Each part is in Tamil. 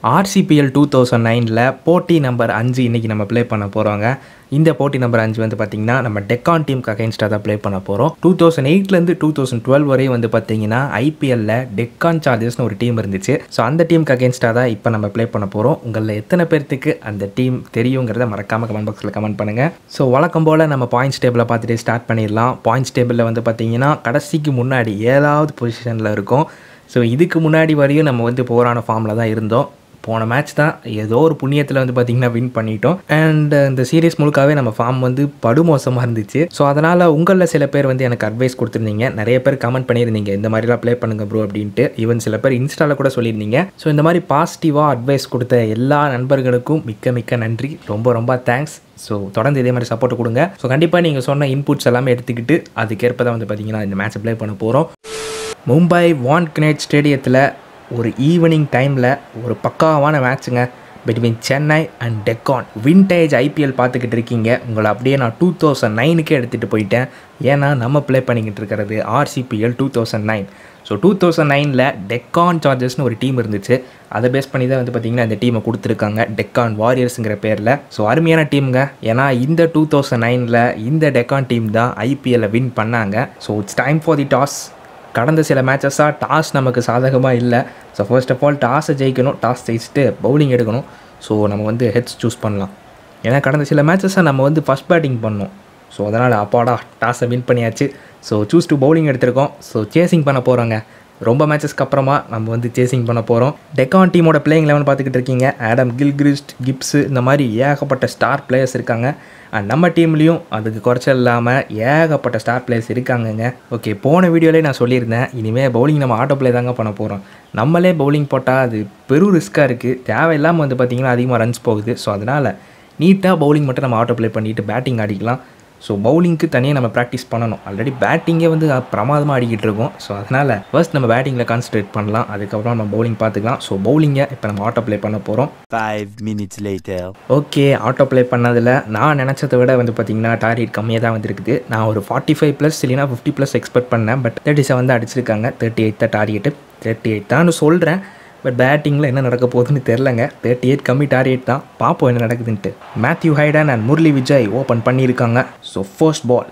ஆர்சிபிஎல் டூ தௌசண்ட் நைனில் போட்டி நம்பர் அஞ்சு இன்றைக்கி நம்ம ப்ளே பண்ண போகிறோங்க இந்த போட்டி நம்பர் அஞ்சு வந்து பார்த்திங்கன்னா நம்ம டெக்கான் டீமுக்கு அகைன்ஸ்டாக தான் ப்ளே பண்ண போகிறோம் டூ தௌசண்ட் எயிட்லேருந்து டூ தௌசண்ட் டுவெல் வரையும் வந்து பார்த்திங்கன்னா ஐபிஎல்ல டெக்கான் சார்ஜர்ஸ்னு ஒரு டீம் இருந்துச்சு ஸோ அந்த டீமுக்கு அகைன்ஸ்டாக தான் இப்போ நம்ம ப்ளே பண்ண போகிறோம் உங்களில் எத்தனை பேர்த்துக்கு அந்த டீம் தெரியுங்கிறத மறக்காமல் கமெண்ட் பாக்ஸில் கமெண்ட் பண்ணுங்கள் ஸோ வழக்கம் போல் நம்ம பாயிண்ட்ஸ் டேபிளை பார்த்துட்டு ஸ்டார்ட் பண்ணிடலாம் பாயிண்ட்ஸ் டேபிளில் வந்து பார்த்திங்கன்னா கடைசிக்கு முன்னாடி ஏழாவது பொசிஷனில் இருக்கும் ஸோ இதுக்கு முன்னாடி வரையும் நம்ம வந்து போரான ஃபார்மில் தான் இருந்தோம் போன மேட்ச் தான் ஏதோ ஒரு புண்ணியத்தில் வந்து பார்த்திங்கன்னா வின் பண்ணிட்டோம் அண்ட் இந்த சீரியஸ் முழுக்காவே நம்ம ஃபார்ம் வந்து படுமோசமாக இருந்துச்சு ஸோ அதனால் உங்களில் சில பேர் வந்து எனக்கு அட்வைஸ் கொடுத்துருந்தீங்க நிறைய பேர் கமெண்ட் பண்ணியிருந்தீங்க இந்த மாதிரிலாம் ப்ளே பண்ணுங்க ப்ரோ அப்படின்ட்டு ஈவன் சில பேர் இன்ஸ்டாவில் கூட சொல்லியிருந்தீங்க ஸோ இந்த மாதிரி பாசிட்டிவாக அட்வைஸ் கொடுத்த எல்லா நண்பர்களுக்கும் மிக்க மிக்க நன்றி ரொம்ப ரொம்ப தேங்க்ஸ் ஸோ தொடர்ந்து இதே மாதிரி சப்போர்ட் கொடுங்க ஸோ கண்டிப்பாக நீங்கள் சொன்ன இன்புட்ஸ் எல்லாமே எடுத்துக்கிட்டு அதுக்கேற்ப தான் வந்து பார்த்தீங்கன்னா இந்த மேட்ச் ப்ளே பண்ண போகிறோம் மும்பை வான் கினேட் ஸ்டேடியத்தில் ஒரு ஈவினிங் டைமில் ஒரு பக்காவான மேட்ச்சுங்க between Chennai and Deccan vintage IPL பார்த்துக்கிட்டு இருக்கீங்க உங்களை அப்படியே நான் டூ தௌசண்ட் நைனுக்கே எடுத்துகிட்டு போயிட்டேன் ஏன்னா நம்ம ப்ளே பண்ணிக்கிட்டு இருக்கிறது RCPL two thousand nine so two thousand நைனில் டெக்கான் சார்ஜர்ஸ்னு ஒரு டீம் இருந்துச்சு அதை பேஸ் பண்ணி தான் வந்து பார்த்திங்கன்னா இந்த டீமை கொடுத்துருக்காங்க டெக்கான் வாரியர்ஸுங்கிற பேரில் ஸோ அருமையான டீமுங்க ஏன்னா இந்த டூ தௌசண்ட் நைனில் இந்த டெக்கான் டீம் தான் ஐபிஎல்லை வின் பண்ணாங்க so it's time for the toss கடந்த சில மேட்சஸாக டாஸ் நமக்கு சாதகமாக இல்லை ஸோ ஃபர்ஸ்ட் ஆஃப் ஆல் டாஸை ஜெயிக்கணும் டாஸ் ஜெயிச்சுட்டு பவுலிங் எடுக்கணும் ஸோ நம்ம வந்து ஹெட்ஸ் சூஸ் பண்ணலாம் ஏன்னா கடந்த சில மேட்சஸாக நம்ம வந்து ஃபஸ்ட் பேட்டிங் பண்ணோம் ஸோ அதனால் அப்பாடா டாஸை வின் பண்ணியாச்சு ஸோ சூஸ் டு பவுலிங் எடுத்திருக்கோம் ஸோ சேசிங் பண்ண போகிறோங்க ரொம்ப மேட்சஸ்க்கு அப்புறமா நம்ம வந்து சேசிங் பண்ண போகிறோம் டெக்கான் டீமோட பிளேயிங் லெவன் பார்த்துக்கிட்டு இருக்கீங்க ஆடம் கில்கிரிஸ்ட் கிப்ஸு இந்த மாதிரி ஏகப்பட்ட ஸ்டார் பிளேயர்ஸ் இருக்காங்க அண்ட் நம்ம டீம்லேயும் அதுக்கு குறைச்சல் இல்லாமல் ஏகப்பட்ட ஸ்டார் பிளேயர்ஸ் இருக்காங்கங்க ஓகே போன வீடியோலேயே நான் சொல்லியிருந்தேன் இனிமேல் பவுலிங் நம்ம ஆட்டோ ப்ளே தாங்க பண்ண போகிறோம் நம்மளே பவுலிங் போட்டால் அது பெரும் ரிஸ்க்காக இருக்குது தேவையில்லாமல் வந்து பார்த்திங்கன்னா அதிகமாக ரன்ஸ் போகுது ஸோ அதனால் நீட்டாக பவுலிங் மட்டும் நம்ம ஆட்டோ ப்ளே பண்ணிவிட்டு பேட்டிங் ஆடிக்கலாம் ஸோ பவுலிங்க்கு தனியாக நம்ம ப்ராக்டிஸ் பண்ணணும் ஆல்ரெடி பேட்டிங்கே வந்து பிரமாதமாக ஆடிக்கிட்டு இருக்கோம் ஸோ அதனால் ஃபர்ஸ்ட் நம்ம பேட்டிங்கில் கான்சன்ட்ரேட் பண்ணலாம் அதுக்கப்புறம் நம்ம பவுலிங் பார்த்துக்கலாம் ஸோ பவுலிங்கை இப்போ நம்ம ஆட்டோ ப்ளே பண்ண போகிறோம் Five minutes later. Okay auto play பண்ணதில் நான் நினச்சதை விட வந்து பார்த்திங்கன்னா டார்கெட் கம்மியாக தான் வந்துருக்குது நான் ஒரு ஃபார்ட்டி ஃபைவ் ப்ளஸ் இல்லைனா ஃபிஃப்டி ப்ளஸ் எக்ஸ்பெக்ட் பண்ணேன் பட் தேர்ட்டி செவன் தான் அடிச்சிருக்காங்க தேர்ட்டி எயிட் தான் டார்கெட்டு தேர்ட்டி எயிட் தான் சொல்கிறேன் பட் பேட்டிங்கில் என்ன நடக்க போகுதுன்னு தெரிலங்க தேர்ட்டி எயிட் கம்மி டார்கெட் தான் பார்ப்போம் என்ன நடக்குதுன்ட்டு Matthew Hayden and Murali Vijay open பண்ணியிருக்காங்க so first ball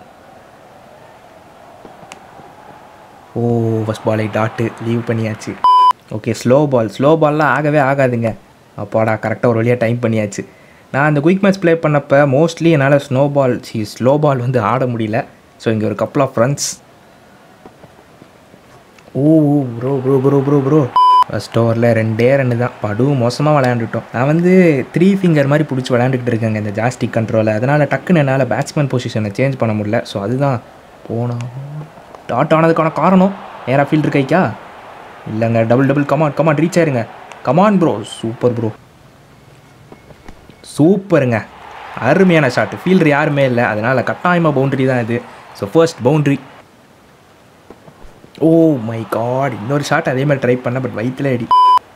oh first பாலை டாட்டு லீவ் பண்ணியாச்சு ஓகே ஸ்லோ பால் ஸ்லோ பால்லாம் ஆகவே ஆகாதுங்க அப்பாடா கரெக்டாக ஒரு வழியாக டைம் பண்ணியாச்சு நான் அந்த குயிக் மேட்ச் ப்ளே பண்ணப்போ மோஸ்ட்லி என்னால் ஸ்னோ பால் சி ஸ்லோ பால் வந்து ஆட முடியல ஸோ இங்கே ஒரு couple of runs oh bro bro bro bro bro first ஓவரில் ரெண்டே ரெண்டு தான் படுவும் மோசமாக விளையாண்டுட்டோம் நான் வந்து த்ரீ ஃபிங்கர் மாதிரி பிடிச்சி விளையாண்டுக்கிட்டு இருக்கேங்க இந்த ஜாஸ்டிக் கண்ட்ரோலை அதனால் டக்குன்னு என்னால் பேட்ஸ்மேன் பொசிஷனை சேஞ்ச் பண்ண முடியல ஸோ அதுதான் போனோம் டாட் ஆனதுக்கான காரணம் நேராக ஃபீல்டர் கைக்கா இல்லைங்க double double come on come on reach ஆயிருங்க கமான் ப்ரோ சூப்பர் ப்ரோ சூப்பருங்க அருமையான ஷாட் ஃபீல்டர் யாருமே இல்லை அதனால் கட்டாயமாக பவுண்ட்ரி தான் இது so first boundary oh my god இன்னொரு ஷாட் அதே மாதிரி ட்ரை பண்ண பட் வயிற்றுல அடி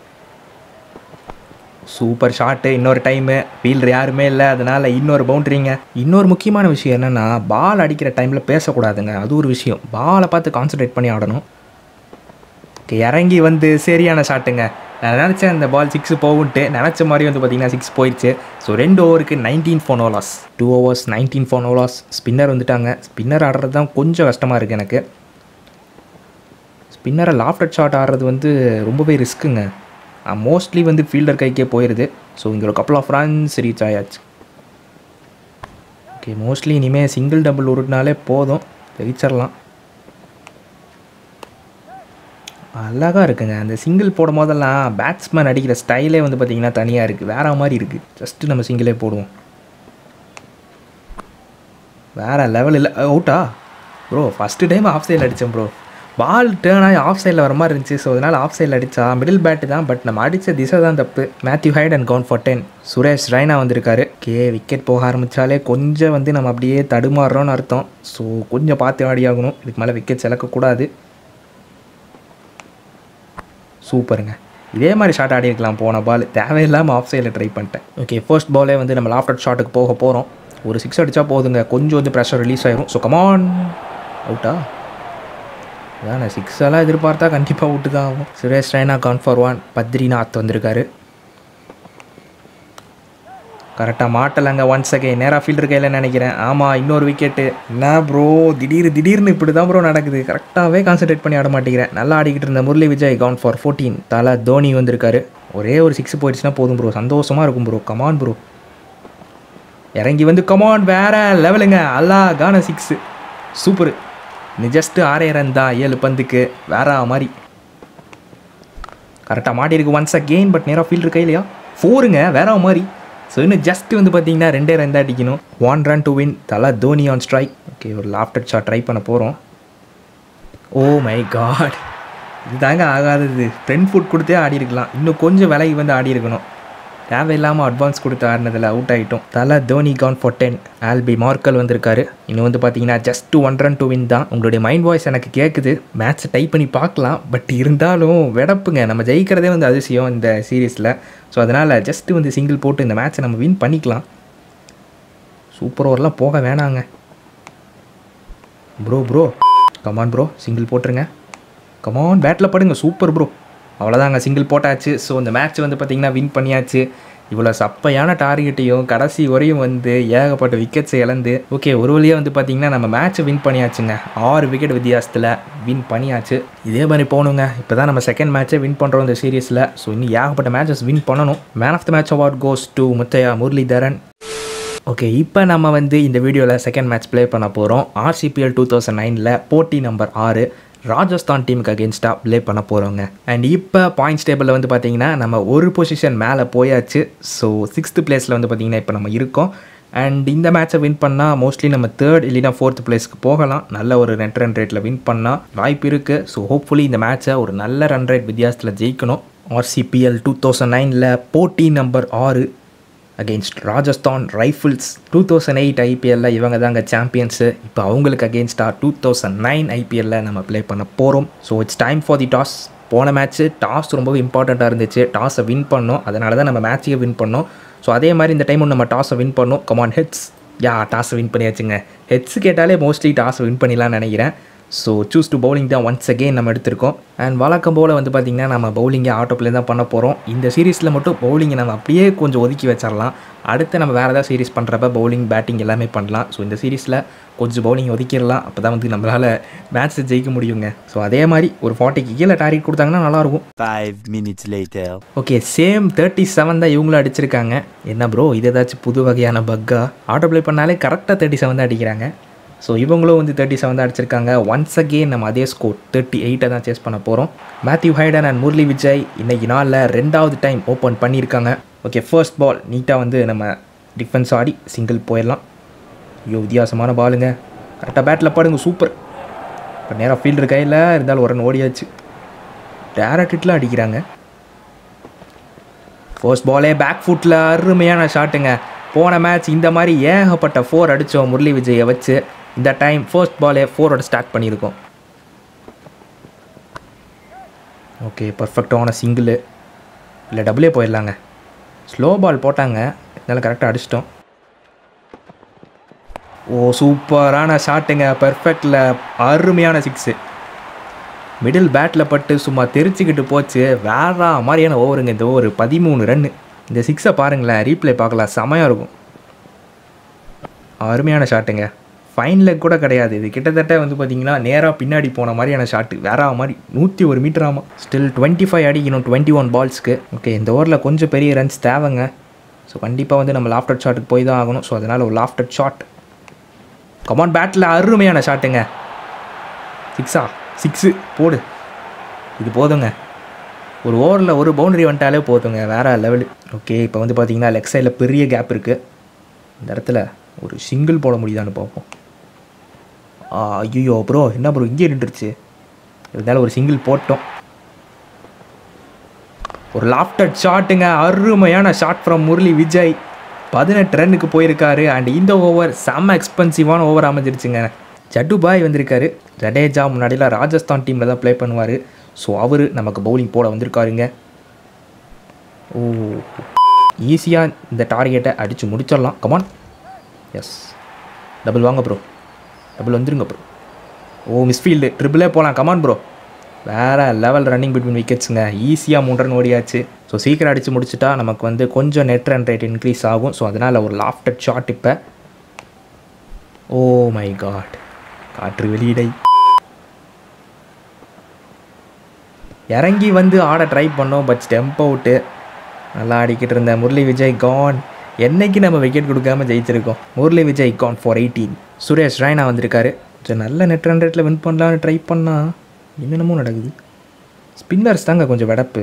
சூப்பர் ஷாட்டு இன்னொரு டைமு ஃபீல்டர் யாருமே இல்லை அதனால் இன்னொரு பவுண்ட்ரிங்க இன்னொரு முக்கியமான விஷயம் என்னென்னா பால் அடிக்கிற டைமில் பேசக்கூடாதுங்க அது ஒரு விஷயம் பாலை பார்த்து கான்சன்ட்ரேட் பண்ணி ஆடணும் ஓகே இறங்கி வந்து சரியான ஷாட்டுங்க நான் நினச்சேன் அந்த பால் சிக்ஸ் போகுன்ட்டு நினச்ச மாதிரி வந்து பார்த்தீங்கன்னா சிக்ஸ் போயிடுச்சு ஸோ ரெண்டு ஓவருக்கு nineteen for no loss two overs nineteen for no loss spinner வந்துட்டாங்க ஸ்பின்னர் ஆடுறது தான் கொஞ்சம் கஷ்டமாக இருக்குது எனக்கு ஸ்பின்னரை லாஃப்டட் ஷாட் ஆடுறது வந்து ரொம்பவே ரிஸ்க்குங்க மோஸ்ட்லி வந்து ஃபீல்டர் கைக்கே போயிடுது ஸோ இங்கே ஒரு கப்பல் ஆஃப் ரன்ஸ் ரீச் ஆயாச்சு ஓகே மோஸ்ட்லி இனிமேல் சிங்கிள் டபுள் உருட்டினாலே போதும் ஜெயிச்சிடலாம் அழகாக இருக்குங்க அந்த சிங்கிள் போடும் போதெல்லாம் பேட்ஸ்மேன் அடிக்கிற ஸ்டைலே வந்து பார்த்திங்கன்னா தனியாக இருக்குது வேற மாதிரி இருக்குது ஜஸ்ட்டு நம்ம சிங்கிளே போடுவோம் வேற லெவல் இல்லை அவுட்டா ப்ரோ ஃபஸ்ட்டு டைம் ஆஃப் சைடில் அடித்தேன் ப்ரோ பால் டேர்ன் ஆகி ஆஃப் சைடில் வர மாதிரி இருந்துச்சு ஸோ அதனால் ஆஃப் சைடில் அடித்தா மிடில் பேட்டு தான் பட் நம்ம அடித்த திசை தான் தப்பு Matthew Hayden and gone for ten Suresh Raina வந்திருக்காரு கே விக்கெட் போக ஆரம்பித்தாலே கொஞ்சம் வந்து நம்ம அப்படியே தடுமாறுறோன்னு அர்த்தம் ஸோ கொஞ்சம் பார்த்து ஆடி ஆகணும் இதுக்கு மேலே விக்கெட் இழக்கக்கூடாது சூப்பருங்க இதே மாதிரி ஷாட் ஆடி இருக்கலாம் போன பால் தேவையில்லாமல் ஆஃப் சைடில் ட்ரை பண்ணிட்டேன் ஓகே ஃபர்ஸ்ட் பாலே வந்து நம்ம லாஃப்டட் ஷாட்டுக்கு போக போகிறோம் ஒரு சிக்ஸ் அடித்தா போதுங்க கொஞ்சம் வந்து ப்ரெஷர் ரிலீஸ் ஆயிரும் ஸோ கமான் அவுட்டா அதான் சிக்ஸ் எல்லாம் எதிர்பார்த்தா கண்டிப்பாக அவுட்டு தான் ஆகும் Suresh Raina gone for one Badrinath வந்திருக்காரு கரெக்டாக மாட்டலைங்க ஒன் செகண்ட் நேராக ஃபீல்டர் கையில் நினைக்கிறேன் ஆமாம் இன்னொரு விக்கெட்டு என்ன ப்ரோ திடீர் திடீர்னு இப்படி தான் ப்ரோ நடக்குது கரெக்டாகவே கான்சென்ட்ரேட் பண்ணி ஆட மாட்டேங்கிறேன் நல்லா ஆடிக்கிட்டு இருந்த Murali Vijay gone for fourteen தலை தோனி வந்திருக்காரு ஒரே ஒரு சிக்ஸ் போயிடுச்சுன்னா போதும் ப்ரோ சந்தோஷமாக இருக்கும் ப்ரோ கமான் ப்ரோ இறங்கி வந்து கமான் வேற லெவலுங்க அல்லா கான சிக்ஸு சூப்பரு நீ ஜஸ்ட்டு ஆறே ரன் தான் ஏழு பந்துக்கு வேற மாதிரி கரெக்டாக மாட்டிருக்கு ஒன்ஸ் அகெயின் பட் நேராக ஃபீல்டர் கையிலையா ஃபோருங்க வேற மாதிரி ஸோ இன்னும் ஜஸ்ட் வந்து பார்த்தீங்கன்னா ரெண்டே ரன் தான் அடிக்கணும் ஒன் ரன் டு வின் தலா தோனி ஆன் ஸ்ட்ரைக் ஓகே ஒரு லாஃப்டர் ஷாட் ட்ரை பண்ண போகிறோம் ஓ மை காட் இதுதாங்க ஆகாதது ஃப்ரெண்ட் ஃபுட் கொடுத்தே ஆடி இருக்கலாம் இன்னும் கொஞ்சம் விலைக்கு வந்து ஆடி இருக்கணும் தேவையில்லாமல் அட்வான்ஸ் கொடுத்து ஆடினதில் அவுட் ஆகிட்டோம் தலை Dhoni gone for ten Albie Morkel வந்திருக்காரு இன்னும் வந்து பார்த்தீங்கன்னா just one run to win தான் உங்களுடைய மைண்ட் வாய்ஸ் எனக்கு கேட்குது மேட்ச்சை டைப் பண்ணி பார்க்கலாம் பட் இருந்தாலும் வெடப்புங்க நம்ம ஜெயிக்கிறதே வந்து அதிசயம் இந்த சீரீஸில் ஸோ அதனால் ஜஸ்ட்டு வந்து சிங்கிள் போட்டு இந்த மேட்ச்சை நம்ம வின் பண்ணிக்கலாம் சூப்பர் ஓவர்லாம் போக வேணாங்க bro bro come on bro single போட்டுருங்க கமான் பேட்டில் படுங்க சூப்பர் ப்ரோ அவ்வளோதாங்க சிங்கிள் போட்டாச்சு ஸோ இந்த மேட்ச் வந்து பார்த்திங்கன்னா வின் பண்ணியாச்சு இவ்வளோ சப்பையான டார்கெட்டையும் கடைசி வரையும் வந்து ஏகப்பட்ட விக்கெட்ஸை இழந்து ஓகே ஒரு வழியாக வந்து பார்த்திங்கன்னா நம்ம மேட்ச்சை வின் பண்ணியாச்சுங்க ஆறு விக்கெட் வித்தியாசத்தில் வின் பண்ணியாச்சு இதே மாதிரி போகணுங்க இப்போ தான் நம்ம செகண்ட் மேட்ச்சை வின் பண்ணுறோம் இந்த சீரீஸில் ஸோ இன்னும் ஏகப்பட்ட மேட்சஸ் வின் பண்ணணும் man of the match award goes to Muttiah Muralitharan okay இப்போ நம்ம வந்து இந்த வீடியோவில் செகண்ட் மேட்ச் ப்ளே பண்ண போகிறோம் ஆர்சிபிஎல் டூ தௌசண்ட் நைனில் போட்டி நம்பர் ஆறு ராஜஸ்தான் டீமுக்கு அகேன்ஸ்டாக ப்ளே பண்ண போகிறோங்க அண்ட் இப்போ பாயிண்ட்ஸ் டேபிளில் வந்து பார்த்தீங்கன்னா நம்ம ஒரு பொசிஷன் மேலே போயாச்சு ஸோ சிக்ஸ்த்து பிளேஸில் வந்து பார்த்தீங்கன்னா இப்போ நம்ம இருக்கோம் அண்ட் இந்த மேட்சை வின் பண்ணால் மோஸ்ட்லி நம்ம தேர்ட் இல்லைனா ஃபோர்த் பிளேஸ்க்கு போகலாம் நல்ல ஒரு நெட் ரன் ரேட்டில் வின் பண்ணால் வாய்ப்பு இருக்குது ஸோ ஹோப்ஃபுல்லி இந்த மேட்சை ஒரு நல்ல ரன் ரேட் வித்தியாசத்தில் ஜெயிக்கணும் ஆர்சிபிஎல் டூ தௌசண்ட் நைனில் போட்டி நம்பர் ஆறு against Rajasthan Rifles two thousand eight ஐபிஎல்ல இவங்க தாங்க சாம்பியன்ஸு இப்போ அவங்களுக்கு அகெயின்ஸ்டாக டூ தௌசண்ட் நைன் ஐபிஎல்ல நம்ம ப்ளே பண்ண போகிறோம் so it's time for the toss போன மேட்ச்சு டாஸ் ரொம்ப இம்பார்ட்டண்ட்டாக இருந்துச்சு டாஸை வின் பண்ணோம் அதனால தான் நம்ம மேட்சையே வின் பண்ணோம் ஸோ அதே மாதிரி இந்த டைமும் நம்ம டாஸை வின் பண்ணோம் கமான் ஹெட்ஸ் யா டாஸை வின் பண்ணியாச்சுங்க ஹெட்ஸ் கேட்டாலே மோஸ்ட்லி டாஸை வின் பண்ணிடலாம்னு நினைக்கிறேன் ஸோ சூஸ் டு பவுலிங் தான் ஒன்ஸ் அகெயின் நம்ம எடுத்திருக்கோம் அண்ட் வழக்கம் போல் வந்து பார்த்திங்கன்னா நம்ம பவுலிங்கை ஆட்டோ பிளே தான் பண்ண போகிறோம் இந்த சீரீஸில் மட்டும் பவுலிங்கை நம்ம அப்படியே கொஞ்சம் ஒதுக்கி வச்சிடலாம் அடுத்து நம்ம வேறு ஏதாவது சீரீஸ் பண்ணுறப்ப பவுலிங் பேட்டிங் எல்லாமே பண்ணலாம் ஸோ இந்த சீரீஸில் கொஞ்சம் பவுலிங் ஒதுக்கிடலாம் அப்போ தான் வந்து நம்மளால் மேட்ச்சை ஜெயிக்க முடியுங்க ஸோ அதே மாதிரி ஒரு ஃபார்ட்டிக்கு கீழே டார்கெட் கொடுத்தாங்கன்னா நல்லாயிருக்கும் Five minutes later. Okay same thirty seven தான் இவங்களும் அடிச்சிருக்காங்க என்ன ப்ரோ இது ஏதாச்சும் புது வகையான பக்கா ஆட்டோ ப்ளே பண்ணாலே கரெக்டாக தேர்ட்டி செவன் தான் அடிக்கிறாங்க ஸோ இவங்களும் வந்து தேர்ட்டி செவன் தான் அடிச்சிருக்காங்க ஒன்ஸ் அகெயின் நம்ம அதே ஸ்கோர் தேர்ட்டி எயிட்டை தான் சேஸ் பண்ண போகிறோம் Matthew Hayden and Murali Vijay இன்னைக்கு நாளில் ரெண்டாவது டைம் ஓப்பன் பண்ணியிருக்காங்க ஓகே ஃபர்ஸ்ட் பால் நீட்டாக வந்து நம்ம டிஃபென்ஸ் ஆடி சிங்கிள் போயிடலாம் ஐயோ வித்தியாசமான பாலுங்க கரெக்டாக பேட்டில் பாடுங்க சூப்பர் இப்போ நேராக ஃபீல்டர் கையில் இருந்தாலும் ஒரு ரன் ஓடியாச்சு டேரக்ட் ஹிட்டில் அடிக்கிறாங்க ஃபர்ஸ்ட் பாலே பேக் ஃபுட்டில் அருமையான ஷாட்டுங்க போன மேட்ச் இந்த மாதிரி ஏகப்பட்ட ஃபோர் அடித்தோம் முரளி விஜயை வச்சு இந்த டைம் ஃபர்ஸ்ட் பாலே ஃபோரோட ஸ்டார்ட் பண்ணியிருக்கோம் ஓகே பர்ஃபெக்டான சிங்கிள் இல்லை டபுளே போயிடலாங்க ஸ்லோ பால் போட்டாங்க இதனால் கரெக்டாக அடிச்சிட்டோம் ஓ சூப்பரான ஷாட்டுங்க பர்ஃபெக்டில் அருமையான சிக்ஸு மிடில் பேட்டில் பட்டு சும்மா தெரிச்சுக்கிட்டு போச்சு வேற மாதிரியான ஓவருங்க இந்த ஓவர் பதிமூணு ரன்னு இந்த சிக்ஸை பாருங்களேன் ரீப்ளே பார்க்கலாம் செமையாக இருக்கும் அருமையான ஷாட்டுங்க ஃபைன் லெக் கூட கிடையாது இது கிட்டத்தட்ட வந்து பார்த்தீங்கன்னா நேராக பின்னாடி போன மாதிரியான ஷாட்டு வேற மாதிரி நூற்றி ஒரு மீட்டர் ஆமாம் ஸ்டில் டுவெண்ட்டி ஃபைவ் அடிக்கணும் டுவெண்ட்டி ஒன் பால்ஸ்க்கு ஓகே இந்த ஓவரில் கொஞ்சம் பெரிய ரன்ஸ் தேவைங்க ஸோ கண்டிப்பாக வந்து நம்ம லாஃப்டர் ஷாட்டுக்கு போய் தான் ஆகணும் ஸோ அதனால் ஒரு லாஃப்டர் ஷாட் கமான் பேட்டில் அருமையான ஷாட்டுங்க சிக்ஸா சிக்ஸு போடு இது போதுங்க ஒரு ஓவரில் ஒரு பவுண்டரி வந்துட்டாலே போதுங்க வேற லெவலு ஓகே இப்போ வந்து பார்த்தீங்கன்னா லெக் சைடில் பெரிய கேப் இருக்குது இந்த இடத்துல ஒரு சிங்கிள் போட முடியுதான்னு பார்ப்போம் ஐயோ ப்ரோ என்ன ப்ரோ இங்கே நின்றுச்சு இருந்தாலும் ஒரு சிங்கிள் போட்டோம் ஒரு லாஃப்டட் ஷாட்டுங்க அருமையான ஷாட் ஃப்ரம் முரளி விஜய் பதினெட்டு ரன்னுக்கு போயிருக்காரு அண்ட் இந்த ஓவர் செம்ம எக்ஸ்பென்சிவான ஓவர் அமைஞ்சிருச்சுங்க ஜட்டு பாய் வந்திருக்காரு ஜடேஜா முன்னாடிலாம் ராஜஸ்தான் டீமில் தான் ப்ளே பண்ணுவார் ஸோ அவர் நமக்கு பவுலிங் போட வந்திருக்காருங்க ஓ ஈஸியாக இந்த டார்கெட்டை அடித்து முடிச்சிடலாம் கமான் எஸ் டபுள் வாங்க ப்ரோ டபுள் வந்துருங்க ப்ரோ ஓ மிஸ்ஃபீல்டு ட்ரிபிளே போகலாம் கமான் ப்ரோ வேறு லெவல் ரன்னிங் பிட்வீன் விக்கெட்ஸுங்க ஈஸியாக மூணு ரன் ஓடியாச்சு ஸோ சீக்கிரம் அடித்து முடிச்சுட்டா நமக்கு வந்து கொஞ்சம் நெட் ரன் ரேட் இன்க்ரீஸ் ஆகும் ஸோ அதனால் ஒரு லாஃப்டட் ஷாட் இப்போ ஓ மை காட் காற்று வெளியிடை இறங்கி வந்து ஆட ட்ரை பண்ணோம் பட் ஸ்டெம்ப் அவுட்டு நல்லா ஆடிக்கிட்டு இருந்த முரளி விஜய் கான் என்னைக்கு நம்ம விக்கெட் கொடுக்காம ஜெயிச்சிருக்கோம் Murali Vijay gone for eighteen Suresh Raina வந்திருக்காரு சரி நல்ல நெட் ரன் ரேட்டில் வின் பண்ணலான்னு ட்ரை பண்ணால் என்னென்னமோ நடக்குது ஸ்பின்னர்ஸ் தாங்க கொஞ்சம் வெடப்பு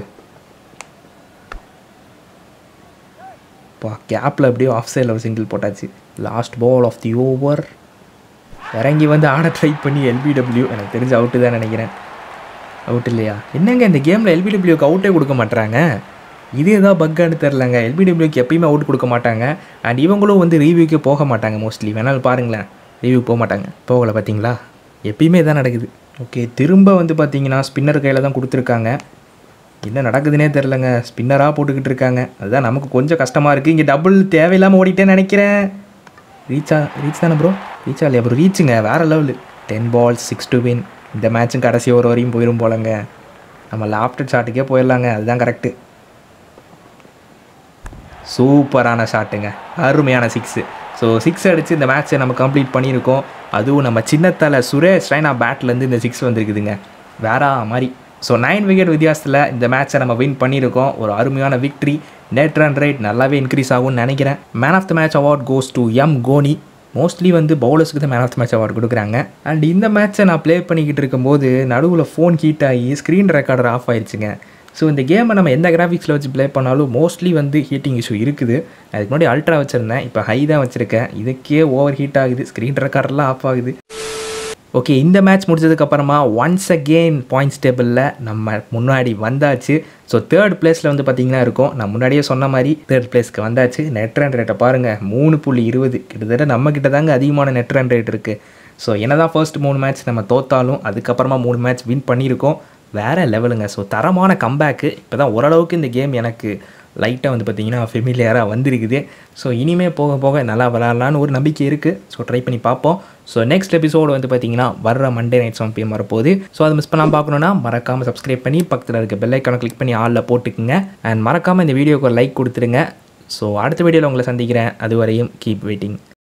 பா கேப்பில் அப்படியே ஆஃப் சைடில் ஒரு சிங்கிள் போட்டாச்சு last ball of the over இறங்கி வந்து ஆட ட்ரை பண்ணி எல்பிடபிள்யூ எனக்கு தெரிஞ்சு அவுட்டு தான் நினைக்கிறேன் அவுட் இல்லையா என்னங்க இந்த கேமில் எல்பிடபிள்யூக்கு அவுட்டே கொடுக்க மாட்டாங்க இது ஏதாவது பக்கான்னு தெரிலங்க எல்பிடபிள்யூக்கு எப்பயுமே அவுட் கொடுக்க மாட்டாங்க அண்ட் இவங்களும் வந்து ரிவ்யூக்கே போக மாட்டாங்க மோஸ்ட்லி வேணாலும் பாருங்களேன் ரிவ்யூ போக மாட்டாங்க போகலை பார்த்தீங்களா எப்பயுமே தான் நடக்குது ஓகே திரும்ப வந்து பார்த்தீங்கன்னா ஸ்பின்னர் கையில் தான் கொடுத்துருக்காங்க என்ன நடக்குதுன்னே தெரிலங்க ஸ்பின்னராக போட்டுக்கிட்டு இருக்காங்க அதுதான் நமக்கு கொஞ்சம் கஷ்டமாக இருக்குது இங்கே டபுள் தேவையில்லாமல் ஓடிட்டேன்னு நினைக்கிறேன் ரீச்சா ரீச் தானே ப்ரோ ரீச்சா இல்லையா ப்ரோ ரீச்சுங்க வேறு level ten balls six to win இந்த மேட்சும் கடைசி ஓவர் வரையும் போயிடும் போலங்க நம்ம லாப்டட் ஷாட்டுக்கே போயிடலாங்க அதுதான் கரெக்டு சூப்பரான ஷாட்டுங்க அருமையான சிக்ஸு ஸோ சிக்ஸ் அடித்து இந்த மேட்ச்சை நம்ம கம்ப்ளீட் பண்ணியிருக்கோம் அதுவும் நம்ம சின்னத்தலை சுரேஷ் ரெய்னா பேட்லேருந்து இந்த சிக்ஸ் வந்திருக்குதுங்க வேற மாதிரி ஸோ நைன் விக்கெட் வித்தியாசத்தில் இந்த மேட்ச்சை நம்ம வின் பண்ணியிருக்கோம் ஒரு அருமையான விக்ட்ரி நெட் ரன் ரேட் நல்லாவே இன்க்ரீஸ் ஆகும்னு நினைக்கிறேன் man of the match award goes to M Koni mostly வந்து பவுலர்ஸ்க்கு தான் man of the match award கொடுக்குறாங்க அண்ட் இந்த மேட்ச்சை நான் ப்ளே பண்ணிக்கிட்டு இருக்கும்போது நடுவில் ஃபோன் ஹீட் ஆகி ஸ்க்ரீன் ரெக்கார்டர் ஆஃப் ஆயிடுச்சுங்க ஸோ இந்த கேமை நம்ம எந்த கிராஃபிக்ஸில் வச்சு ப்ளே பண்ணாலும் மோஸ்ட்லி வந்து ஹீட்டிங் இஷ்யூ இருக்குது அதுக்கு முன்னாடி அல்ட்ரா வச்சுருந்தேன் இப்போ ஹை தான் வச்சுருக்கேன் இதுக்கே ஓவர் ஹீட் ஆகுது ஸ்க்ரீன் ரெக்கார்டர்லாம் ஆஃப் ஆகுது ஓகே இந்த மேட்ச் முடிச்சதுக்கப்புறமா ஒன்ஸ் அகெயின் பாயிண்ட்ஸ் டேபிளில் நம்ம முன்னாடி வந்தாச்சு ஸோ தேர்ட் பிளேஸில் வந்து பார்த்திங்கன்னா இருக்கும் நான் முன்னாடியே சொன்ன மாதிரி தேர்ட் பிளேஸ்க்கு வந்தாச்சு நெட் ரன் ரேட்டை பாருங்கள் மூணு புள்ளி இருபது கிட்டத்தட்ட நம்ம கிட்ட தாங்க அதிகமான நெட் ரன் ரேட் இருக்குது ஸோ என்ன தான் ஃபர்ஸ்ட் மூணு மேட்ச் நம்ம தோத்தாலும் அதுக்கப்புறமா மூணு மேட்ச் வின் பண்ணியிருக்கோம் வேறு லெவலுங்க ஸோ தரமான கம்பேக்கு இப்போ தான் ஓரளவுக்கு இந்த கேம் எனக்கு லைட்டாக வந்து பார்த்திங்கன்னா ஃபெமிலியராக வந்திருக்குது ஸோ இனிமே போக போக நல்லா விளாட்லான்னு ஒரு நம்பிக்கை இருக்குது ஸோ ட்ரை பண்ணி பார்ப்போம் ஸோ நெக்ஸ்ட் எபிசோடு வந்து பார்த்திங்கன்னா வர்ற மண்டே நைட் செவன் பிஎம் வரப்போகுது ஸோ அதை மிஸ் பண்ணாமல் பார்க்கணுன்னா மறக்காமல் சப்ஸ்கிரைப் பண்ணி பக்கத்தில் இருக்க பெல் ஐக்கானை கிளிக் பண்ணி ஆளில் போட்டுக்குங்க அண்ட் மறக்காமல் இந்த வீடியோக்கு ஒரு லைக் கொடுத்துருங்க ஸோ அடுத்த வீடியோவில் உங்களை சந்திக்கிறேன் அது வரையும் கீப் வெயிட்டிங்